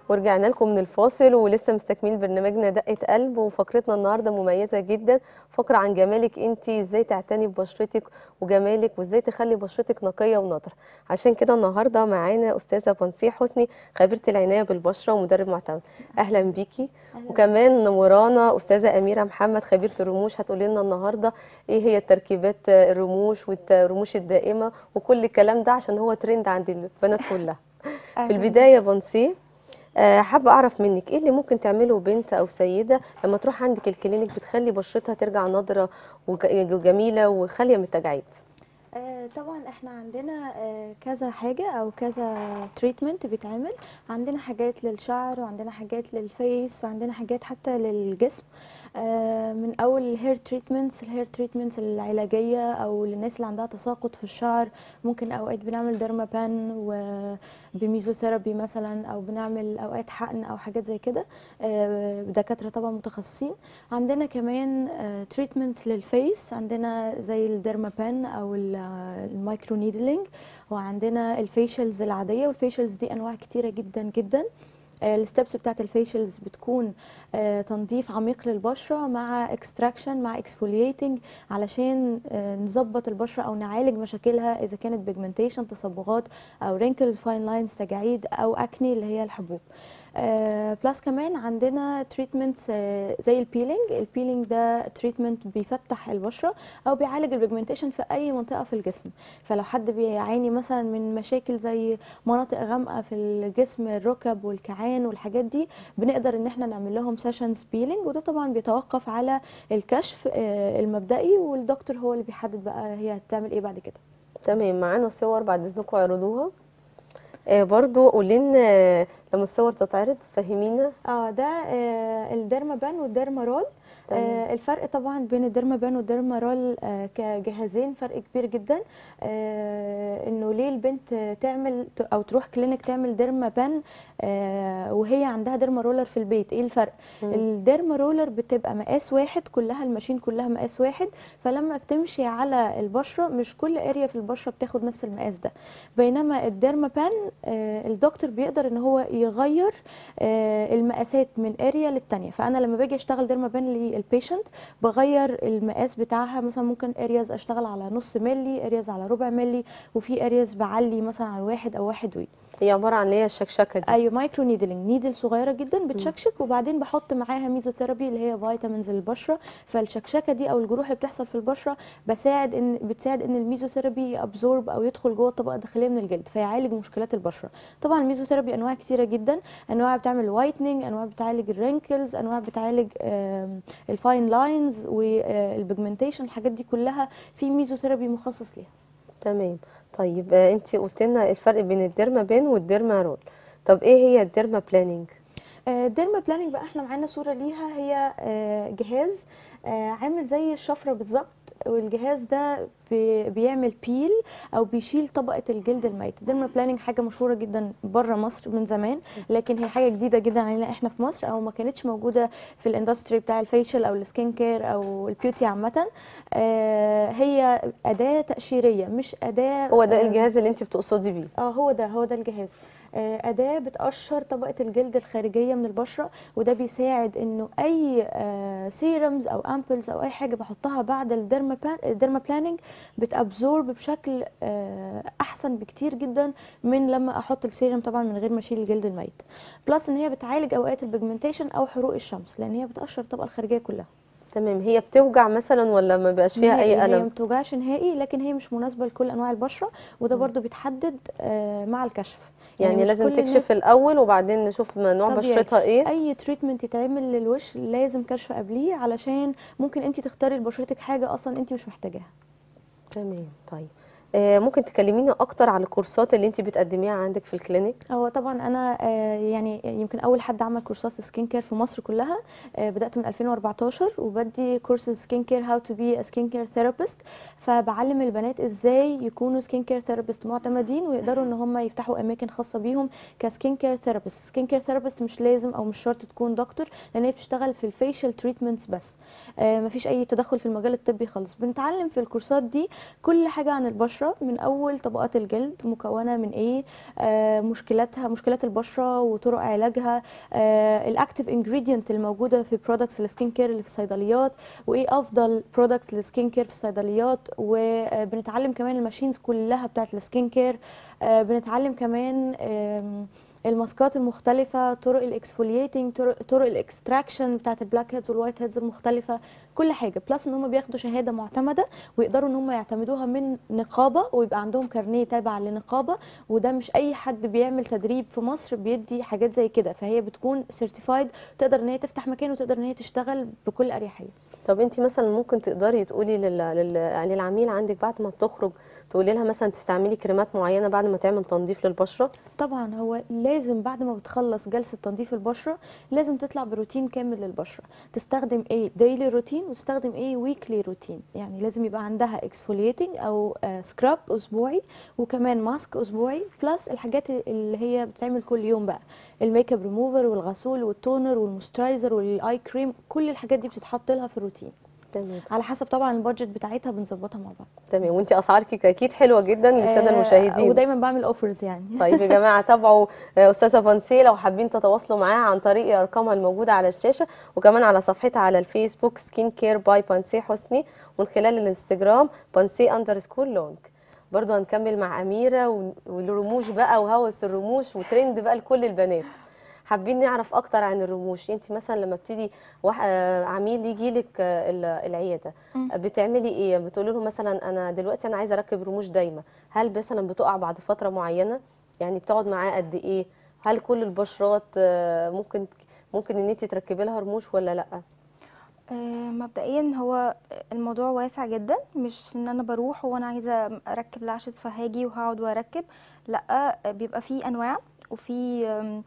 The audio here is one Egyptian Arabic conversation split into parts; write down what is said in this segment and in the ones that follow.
ورجعنا لكم من الفاصل ولسه مستكملين برنامجنا دقة قلب وفقرتنا النهارده مميزة جدا فقرة عن جمالك انت ازاي تعتني ببشرتك وجمالك وازاي تخلي بشرتك نقية ونضرة عشان كده النهارده معانا استاذة بنسي حسني خبيرة العناية بالبشرة ومدرب معتمد اهلا بيكي وكمان ورانا استاذة اميرة محمد خبيرة الرموش هتقول لنا النهارده ايه هي تركيبات الرموش والرموش الدائمة وكل الكلام ده عشان هو ترند عند البنات كلها في البداية يا بنسي آه، حابة أعرف منك إيه اللي ممكن تعمله بنت أو سيدة لما تروح عندك الكلينيك بتخلي بشرتها ترجع نضرة وج- وجميلة وخالية من التجاعيد آه، طبعا احنا عندنا آه، كذا حاجة او كذا تريتمنت بيتعمل عندنا حاجات للشعر وعندنا حاجات للفيس وعندنا حاجات حتى للجسم آه، من اول الهير تريتمنتس الهير تريتمنتس العلاجية او للناس اللي عندها تساقط في الشعر ممكن اوقات بنعمل ديرما بان وبميزوثيرابي مثلا او بنعمل اوقات حقن او حاجات زي كده آه، دكاترة طبعا متخصصين عندنا كمان تريتمنتس للفيس عندنا زي الديرما بان او ال- المايكرو نيدلينج وعندنا الفيشلز العاديه والفيشلز دي انواع كتيره جدا جدا الستبس بتاعت الفيشلز بتكون آه، تنظيف عميق للبشره مع اكستراكشن مع اكسفولييتنج علشان آه، نظبط البشره او نعالج مشاكلها اذا كانت بيجمنتيشن تصبغات او رينكلز فاين لاينز تجاعيد او اكني اللي هي الحبوب آه، بلس كمان عندنا تريتمنت زي البيلينج البيلينج ده تريتمنت بيفتح البشره او بيعالج البيجمنتيشن في اي منطقه في الجسم فلو حد بيعاني مثلا من مشاكل زي مناطق غامقه في الجسم الركب والكعان والحاجات دي بنقدر ان احنا نعمل لهم سيشنز بيلينج وده طبعا بيتوقف على الكشف آه، المبدئي والدكتور هو اللي بيحدد بقى هي هتعمل ايه بعد كده تمام معانا صور بعد إذنكم اعرضوها آه برضو قولي لنا آه، لما الصور تتعرض فهمينا اه ده آه الديرما بان والديرما رول تمام. آه الفرق طبعا بين الديرما بان والديرما رول آه كجهازين فرق كبير جدا آه انه ليه البنت تعمل او تروح كلينيك تعمل ديرما بان آه وهي عندها ديرما رولر في البيت ايه الفرق مم. الديرما رولر بتبقى مقاس واحد كلها الماشين كلها مقاس واحد فلما بتمشي على البشره مش كل اريا في البشره بتاخد نفس المقاس ده بينما الديرما بان آه الدكتور بيقدر ان هو يغير آه المقاسات من اريا للتانية فانا لما باجي اشتغل ديرما بان للبيشنت بغير المقاس بتاعها مثلا ممكن ارياز اشتغل على نص ملي ارياز على ربع ملي وفي ارياز بعلي مثلا على واحد او واحد وي هي عبارة عن اللي هي الشكشكة دي ايوه مايكرو نيدلينج نيدل صغيره جدا بتشكشك وبعدين بحط معاها ميزوثيرابي اللي هي فيتامينز للبشره فالشكشكه دي او الجروح اللي بتحصل في البشره بساعد ان بتساعد ان الميزوثيرابي ابزورب او يدخل جوه الطبقه الداخليه من الجلد فيعالج مشكلات البشره طبعا الميزوثيرابي انواع كتيره جدا انواع بتعمل وايتنينج انواع بتعالج الرينكلز انواع بتعالج آم، الفاين لاينز والبيجمنتيشن الحاجات دي كلها في ميزوثيرابي مخصص ليها تمام طيب آه انت قلت لنا الفرق بين الديرما بان والديرما رول طب ايه هي الديرما بلاننج الديرما بلاننج بقى احنا معانا صوره ليها هي آه، جهاز آه، عامل زي الشفره بالظبط والجهاز ده بي- بيعمل بيل او بيشيل طبقه الجلد الميت الديرما بلاننج حاجه مشهوره جدا بره مصر من زمان لكن هي حاجه جديده جدا علينا احنا في مصر او ما كانتش موجوده في الاندستري بتاع الفيشل او السكين كير او البيوتي عامه آه، هي اداه تقشيريه مش اداه هو ده آه، الجهاز اللي انت بتقصدي بيه اه هو ده هو ده الجهاز آه، أداة بتقشر طبقة الجلد الخارجية من البشرة وده بيساعد إنه أي سيرمز أو أمبلز أو أي حاجة بحطها بعد الديرما الديرما بلاننج بتابزورب بشكل آه، أحسن بكتير جدا من لما أحط السيرم طبعا من غير ما أشيل الجلد الميت بلس إن هي بتعالج أوقات البيجمنتيشن أو حروق الشمس لأن هي بتقشر الطبقة الخارجية كلها تمام هي بتوجع مثلا ولا ما بقاش فيها نهائي، اي هي ما الم بتوجعش نهائي لكن هي مش مناسبة لكل أنواع البشرة وده برضو بيتحدد آه، مع الكشف يعني مش لازم كل تكشف الناس- الاول وبعدين نشوف نوع طبيعي. بشرتها ايه اي تريتمنت يتعمل للوش لازم كشف قبليه علشان ممكن انت تختاري لبشرتك حاجه اصلا انت مش محتاجاها تمام طيب آه ممكن تكلمينا اكتر على الكورسات اللي انت بتقدميها عندك في الكلينيك هو طبعا انا آه، يعني يمكن اول حد عمل كورسات سكين كير في مصر كلها آه، بدات من 2014 وبدي كورس سكين كير هاو تو بي سكين كير ثيرابيست فبعلم البنات ازاي يكونوا سكين كير ثيرابيست معتمدين ويقدروا ان هم يفتحوا اماكن خاصه بيهم كسكين كير ثيرابيست سكين كير ثيرابيست مش لازم او مش شرط تكون دكتور لان هي بتشتغل في الفيشل تريتمنتس بس آه، مفيش اي تدخل في المجال الطبي خالص بنتعلم في الكورسات دي كل حاجه عن البشره البشره من اول طبقات الجلد مكونه من ايه آه مشكلاتها مشكلات البشره وطرق علاجها آه الاكتيف انجريدينت الموجوده في برودكتس السكين كير اللي في الصيدليات وايه افضل برودكت للسكين كير في الصيدليات وبنتعلم كمان الماشينز كلها بتاعت السكين كير آه بنتعلم كمان آم، الماسكات المختلفة طرق الاكسفولييتنج طرق, طرق الاكستراكشن بتاعت البلاك هيدز والوايت هيدز المختلفة كل حاجة بلس ان هم بياخدوا شهادة معتمدة ويقدروا ان هم يعتمدوها من نقابة ويبقى عندهم كارنيه تابع لنقابة وده مش اي حد بيعمل تدريب في مصر بيدي حاجات زي كده فهي بتكون سيرتيفايد تقدر ان هي تفتح مكان وتقدر ان هي تشتغل بكل اريحية طب انت مثلا ممكن تقدري تقولي لل... لل... يعني للعميل عندك بعد ما بتخرج تقولي لها مثلا تستعملي كريمات معينه بعد ما تعمل تنظيف للبشره طبعا هو لازم بعد ما بتخلص جلسه تنظيف البشره لازم تطلع بروتين كامل للبشره تستخدم ايه ديلي روتين وتستخدم ايه ويكلي روتين يعني لازم يبقى عندها اكسفولييتنج او سكراب اسبوعي وكمان ماسك اسبوعي بلس الحاجات اللي هي بتتعمل كل يوم بقى الميك اب ريموفر والغسول والتونر والموسترايزر والاي كريم كل الحاجات دي بتتحط لها في الروتين تمام على حسب طبعا البادجت بتاعتها بنظبطها مع بعض تمام وانت اسعارك اكيد حلوه جدا للساده آه، المشاهدين ودايما بعمل اوفرز يعني طيب يا جماعه تابعوا آه، استاذه فانسي لو حابين تتواصلوا معاها عن طريق ارقامها الموجوده على الشاشه وكمان على صفحتها على الفيسبوك سكين كير باي بانسي حسني ومن خلال الانستجرام بانسي اندرسكور لونج برضو هنكمل مع اميره و- والرموش بقى وهوس الرموش وترند بقى لكل البنات حابين نعرف اكتر عن الرموش انت مثلا لما بتيجي واحد آه، عميل يجي لك العياده مم. بتعملي ايه بتقولي له مثلا انا دلوقتي انا عايزه اركب رموش دايمه هل مثلا بتقع بعد فتره معينه يعني بتقعد معاه قد ايه هل كل البشرات آه، ممكن ممكن ان انت تركبي لها رموش ولا لا آه، مبدئيا هو الموضوع واسع جدا مش ان انا بروح وانا عايزه اركب لاشز فهاجي وهقعد واركب لا آه، بيبقى في انواع وفي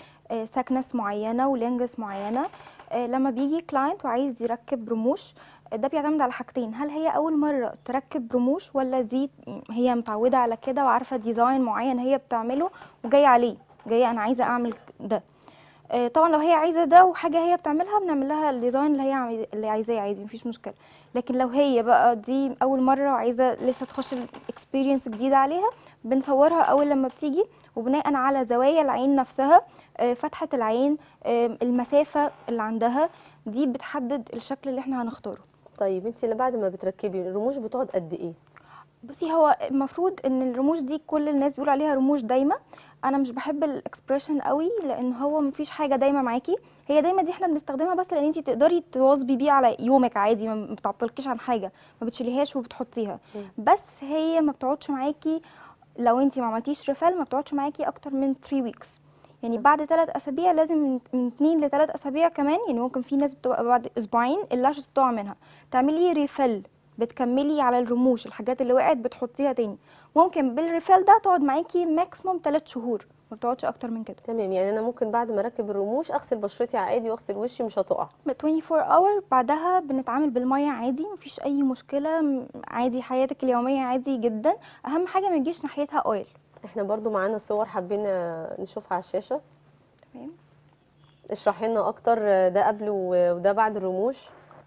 سكنس معينه ولينجس معينه آه، لما بيجي كلاينت وعايز يركب رموش آه، ده بيعتمد على حاجتين هل هي اول مره تركب رموش ولا دي هي متعوده على كده وعارفه ديزاين معين هي بتعمله وجايه عليه جايه انا عايزه اعمل ده آه، طبعا لو هي عايزه ده وحاجه هي بتعملها بنعمل لها الديزاين اللي هي عايز- اللي عايزاه عادي مفيش مشكله لكن لو هي بقى دي اول مره وعايزه لسه تخش الاكسبيرينس جديده عليها بنصورها اول لما بتيجي وبناء على زوايا العين نفسها آه، فتحه العين آه، المسافه اللي عندها دي بتحدد الشكل اللي احنا هنختاره طيب انت اللي بعد ما بتركبي الرموش بتقعد قد ايه بصي هو المفروض ان الرموش دي كل الناس بيقولوا عليها رموش دايمه انا مش بحب الاكسبريشن قوي لان هو مفيش حاجه دايمه معاكي هي دايما دي احنا بنستخدمها بس لان انت تقدري تواظبي بيه على يومك عادي ما بتعطلكيش عن حاجه ما بتشيليهاش وبتحطيها مم. بس هي ما بتقعدش معاكي لو انت ما عملتيش ريفيل ما بتقعدش معاكي اكتر من 3 ويكس يعني بعد ثلاث اسابيع لازم من- من 2 لثلاث اسابيع كمان يعني ممكن في ناس بتبقى بعد اسبوعين اللاشز بتقع منها تعملي ريفيل بتكملي على الرموش الحاجات اللي وقعت بتحطيها تاني ممكن بالريفيل ده تقعد معاكي ماكسيموم 3 شهور ما بتقعدش اكتر من كده تمام يعني انا ممكن بعد ما اركب الرموش اغسل بشرتي عادي واغسل وشي مش هتقع ب 24 اور بعدها بنتعامل بالميه عادي مفيش اي مشكله م- عادي حياتك اليوميه عادي جدا اهم حاجه ما يجيش ناحيتها اويل احنا برضو معانا صور حابين آه، نشوفها على الشاشه تمام اشرحي لنا اكتر آه، ده قبل و- وده بعد الرموش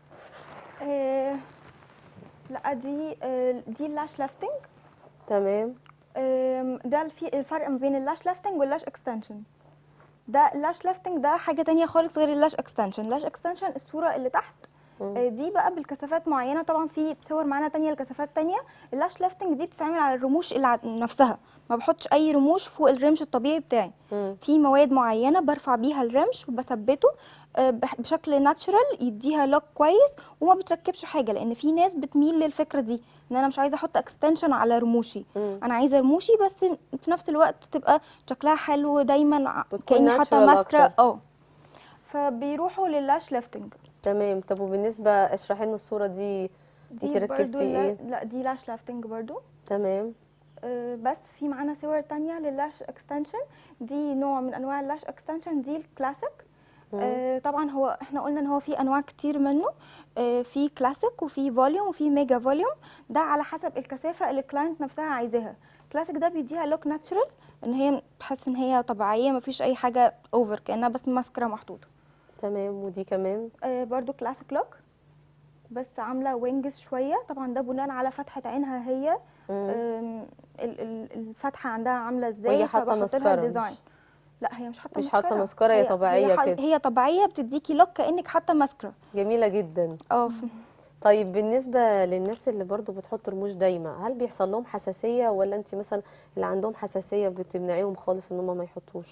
آه لا دي آه دي اللاش لافتنج تمام آم، ده الفي- الفرق ما بين اللاش لافتنج واللاش اكستنشن ده اللاش لافتنج ده حاجه تانية خالص غير اللاش اكستنشن اللاش اكستنشن الصوره اللي تحت مم. آه، دي بقى بالكثافات معينه طبعا في صور معانا تانية لكثافات تانية اللاش لافتنج دي بتتعمل على الرموش اللي ع- نفسها ما بحطش اي رموش فوق الرمش الطبيعي بتاعي مم. في مواد معينه برفع بيها الرمش وبثبته آه، بح- بشكل ناتشرال يديها لوك كويس وما بتركبش حاجه لان في ناس بتميل للفكره دي ان انا مش عايزه احط اكستنشن على رموشي مم. انا عايزه رموشي بس في نفس الوقت تبقى شكلها حلو دايما ع- وتكون كاني حاطه natural ماسكرا أكتر. اه فبيروحوا للاش ليفتنج تمام طب وبالنسبه اشرحي لنا الصوره دي انتي ركبتي برضو ايه؟ لا, لا دي لاش لافتنج برضو تمام آه، بس في معانا صور تانية للاش اكستنشن دي نوع من انواع اللاش اكستنشن دي الكلاسيك مم. آه، طبعا هو احنا قلنا ان هو في انواع كتير منه آه، في كلاسيك وفي فوليوم وفي ميجا فوليوم ده على حسب الكثافه اللي الكلاينت نفسها عايزاها كلاسيك ده بيديها لوك ناتشرال ان هي تحس ان هي طبيعيه مفيش اي حاجه اوفر كانها بس ماسكرا محطوطه تمام ودي كمان آه، برضو كلاسيك لوك بس عامله وينجز شويه طبعا ده بناء على فتحه عينها هي مم. أم، ال- ال- الفتحه عندها عامله ازاي وهي حاطة فبحط لها مسكرة مش- ديزاين لا هي مش حاطه مش حاطة مسكرة. مسكرة، هي طبيعية هي, ح- كده. هي طبيعيه بتديكي لوك كانك حاطه ماسكرا جميله جدا اه ف- طيب بالنسبه للناس اللي برضو بتحط رموش دايمه هل بيحصل لهم حساسيه ولا انت مثلا اللي عندهم حساسيه بتمنعيهم خالص ان هم ما يحطوش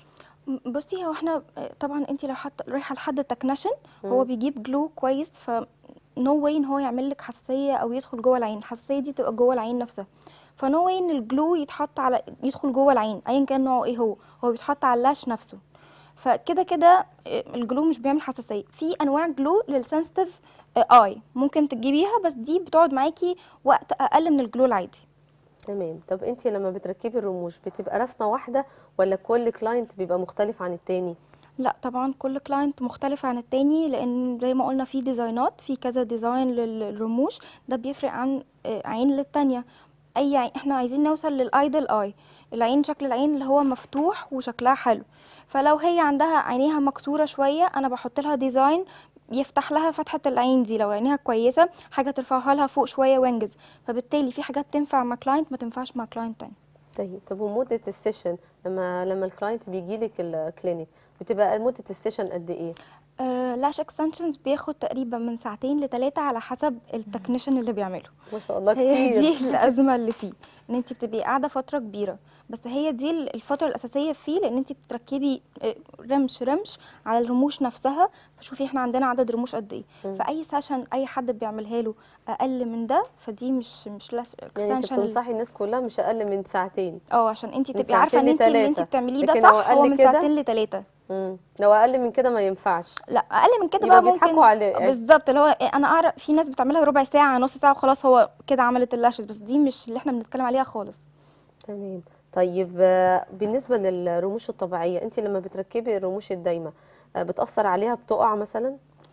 بصي هو احنا طبعا انت لو حاطه رايحه لحد تكنشن هو مم. بيجيب جلو كويس ف نو واي ان هو يعمل لك حساسيه او يدخل جوه العين الحساسيه دي تبقى جوه العين نفسها فنو واي ان الجلو يتحط على يدخل جوه العين ايا كان نوعه ايه هو هو بيتحط على اللاش نفسه فكده كده الجلو مش بيعمل حساسيه في انواع جلو للسنسيتيف اي ممكن تجيبيها بس دي بتقعد معاكي وقت اقل من الجلو العادي تمام طب انت لما بتركبي الرموش بتبقى رسمه واحده ولا كل كلاينت بيبقى مختلف عن التاني لا طبعا كل كلاينت مختلف عن التاني لان زي ما قلنا في ديزاينات في كذا ديزاين للرموش ده بيفرق عن آه، عين للتانية اي عين احنا عايزين نوصل للايدل اي العين شكل العين اللي هو مفتوح وشكلها حلو فلو هي عندها عينيها مكسورة شوية انا بحط لها ديزاين يفتح لها فتحة العين دي لو عينيها كويسة حاجة ترفعها لها فوق شوية وانجز فبالتالي في حاجات تنفع مع كلاينت ما تنفعش مع كلاينت تاني طيب طب ومده السيشن لما لما الكلاينت بيجي لك الكلينيك بتبقى مده السيشن قد ايه آه لاش اكستنشنز بياخد تقريبا من ساعتين لثلاثة على حسب التكنيشن اللي بيعمله ما شاء الله هي كتير دي الازمه اللي فيه ان انت بتبقي قاعده فتره كبيره بس هي دي الفتره الاساسيه فيه لان انت بتركبي آه، رمش رمش على الرموش نفسها فشوفي احنا عندنا عدد رموش قد ايه مم. فاي سيشن اي حد بيعملها له اقل من ده فدي مش مش لاش يعني انت اكستنشن بتنصحي الناس كلها مش اقل من ساعتين اه عشان انت من تبقي عارفه ان ساعتين انت اللي انت لتلاتة. بتعمليه ده لكن لو صح هو أقل من كده؟ ساعتين لثلاثه مم. لو اقل من كده ما ينفعش لا اقل من كده يبقى بقى ممكن بيضحكوا عليه يعني. بالظبط اللي هو إيه، انا اعرف في ناس بتعملها ربع ساعه نص ساعه وخلاص هو كده عملت اللاشز بس دي مش اللي احنا بنتكلم عليها خالص تمام طيب آه، بالنسبه للرموش الطبيعيه انت لما بتركبي الرموش الدايمه آه، بتاثر عليها بتقع مثلا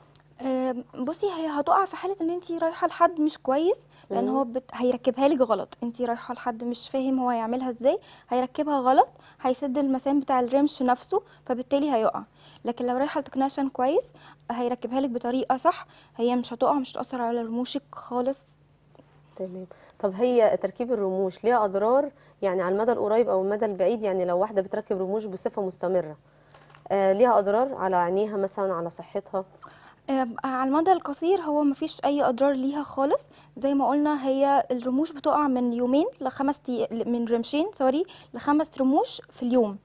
آم، بصي هي هتقع في حاله ان انت رايحه لحد مش كويس لان مم. هو بت... هيركبها لك غلط انت رايحه لحد مش فاهم هو هيعملها ازاي هيركبها غلط هيسد المسام بتاع الرمش نفسه فبالتالي هيقع لكن لو رايحه لتكنيشن كويس هيركبها لك بطريقه صح هي مش هتقع مش هتاثر على رموشك خالص تمام طب هي تركيب الرموش ليها اضرار يعني على المدى القريب او المدى البعيد يعني لو واحده بتركب رموش بصفه مستمره آه ليها اضرار على عينيها مثلا على صحتها آه، على المدى القصير هو مفيش اي اضرار ليها خالص زي ما قلنا هي الرموش بتقع من يومين لخمس تي... من رمشين سوري لخمس رموش في اليوم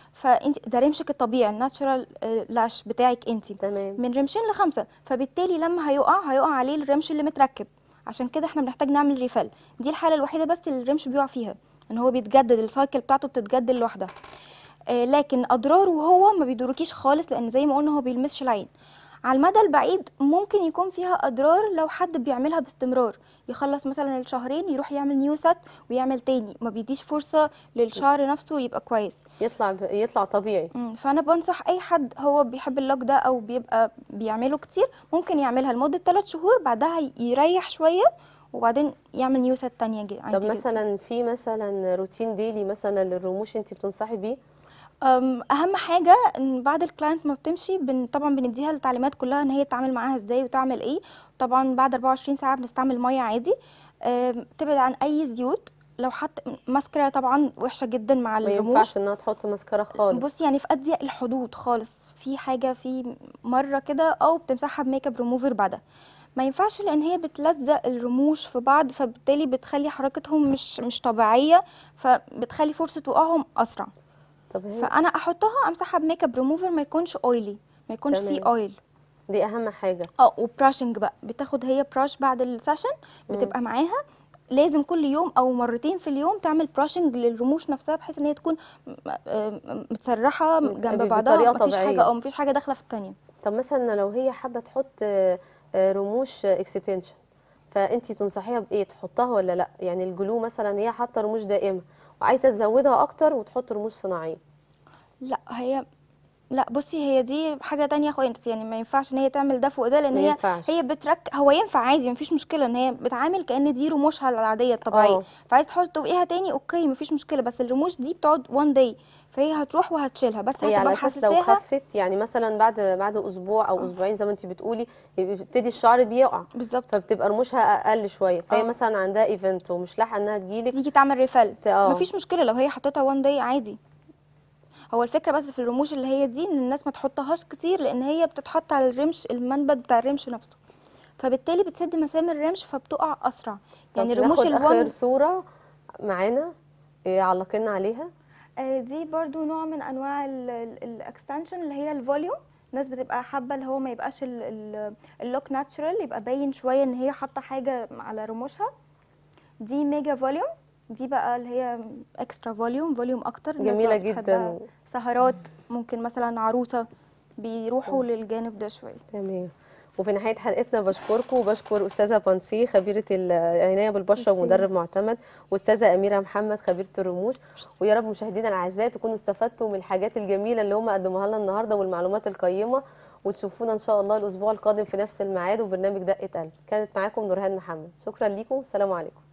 فانت ده رمشك الطبيعي الناتشورال لاش بتاعك انت تمام من رمشين لخمسه فبالتالي لما هيقع هيقع عليه الرمش اللي متركب عشان كده احنا بنحتاج نعمل ريفل دي الحاله الوحيده بس اللي الرمش بيقع فيها ان هو بيتجدد السايكل بتاعته بتتجدد لوحدها آه، لكن اضراره هو ما بيضركيش خالص لان زي ما قلنا هو بيلمسش العين على المدى البعيد ممكن يكون فيها اضرار لو حد بيعملها باستمرار يخلص مثلا الشهرين يروح يعمل نيو سات ويعمل تاني ما بيديش فرصه للشعر نفسه يبقى كويس يطلع ب... يطلع طبيعي مم، فانا بنصح اي حد هو بيحب اللوك ده او بيبقى بيعمله كتير ممكن يعملها لمده 3 شهور بعدها يريح شويه وبعدين يعمل نيو سات تانية جي- طب عادي جدا. مثلا في مثلا روتين ديلي مثلا للرموش انت بتنصحي بيه أم، اهم حاجه ان بعد الكلاينت ما بتمشي بن طبعا بنديها التعليمات كلها ان هي تتعامل معاها ازاي وتعمل ايه طبعا بعد 24 ساعه بنستعمل ميه عادي أم، تبعد عن اي زيوت لو حط ماسكارا طبعا وحشه جدا مع ما الرموش ينفعش انها تحط مسكره خالص بصي يعني في اضيق الحدود خالص في حاجه في مره كده او بتمسحها بميك اب ريموفر بعدها ما ينفعش لان هي بتلزق الرموش في بعض فبالتالي بتخلي حركتهم مش مش طبيعيه فبتخلي فرصه وقوعهم اسرع طب هي فانا احطها امسحها بميك اب ريموفر ما يكونش اويلي ما يكونش فيه تمام. اويل دي اهم حاجه اه وبراشنج بقى بتاخد هي براش بعد السيشن بتبقى معاها لازم كل يوم او مرتين في اليوم تعمل براشنج للرموش نفسها بحيث ان هي تكون م- م- متسرحه م- جنب بطريقة بعضها مفيش طبيعية. حاجه او مفيش حاجه داخله في التانية طب مثلا لو هي حابه تحط آه، آه، رموش اكستنشن فانت تنصحيها بايه تحطها ولا لا يعني الجلو مثلا هي حاطه رموش دائمه وعايزه تزودها اكتر وتحط رموش صناعيه لا هي لا بصي هي دي حاجه تانية خالص يعني ما ينفعش ان هي تعمل ده فوق ده لان ما هي ينفعش. هي بترك هو ينفع عادي مفيش مشكله ان هي بتعامل كان دي رموشها العاديه الطبيعيه اه. فعايز تحط فوقيها تاني اوكي مفيش مشكله بس الرموش دي بتقعد وان داي فهي هتروح وهتشيلها بس هي هتبقى على اساس لو محسساها خفت يعني مثلا بعد بعد اسبوع او اسبوعين زي ما انت بتقولي بيبتدي الشعر بيقع بالظبط فبتبقى رموشها اقل شويه فهي آه. مثلا عندها ايفنت ومش لاحقه انها تجيلك تيجي تعمل ريفل اه مفيش مشكله لو هي حطيتها وان داي عادي هو الفكره بس في الرموش اللي هي دي ان الناس ما تحطهاش كتير لان هي بتتحط على الرمش المنبت بتاع الرمش نفسه فبالتالي بتسد مسام الرمش فبتقع اسرع يعني طب الرموش ناخد اخر الوان صوره معانا إيه، علقنا عليها آه، دي برضو نوع من انواع الاكستنشن اللي هي الفوليوم الناس بتبقى حابه اللي هو ما يبقاش ال- ال- اللوك ناتشرال يبقى باين شويه ان هي حاطه حاجه على رموشها دي ميجا فوليوم دي بقى اللي هي اكسترا فوليوم فوليوم اكتر الناس جميله بقى بتحبها. جدا سهرات ممكن مثلا عروسه بيروحوا للجانب ده شويه تمام وفي نهايه حلقتنا بشكركم وبشكر استاذه بانسي خبيره العنايه بالبشره ميرسي. ومدرب معتمد واستاذه اميره محمد خبيره الرموش ويا رب مشاهدينا الاعزاء تكونوا استفدتوا من الحاجات الجميله اللي هم قدموها لنا النهارده والمعلومات القيمه وتشوفونا ان شاء الله الاسبوع القادم في نفس الميعاد وبرنامج دقه قلب كانت معاكم نورهان محمد شكرا ليكم سلام عليكم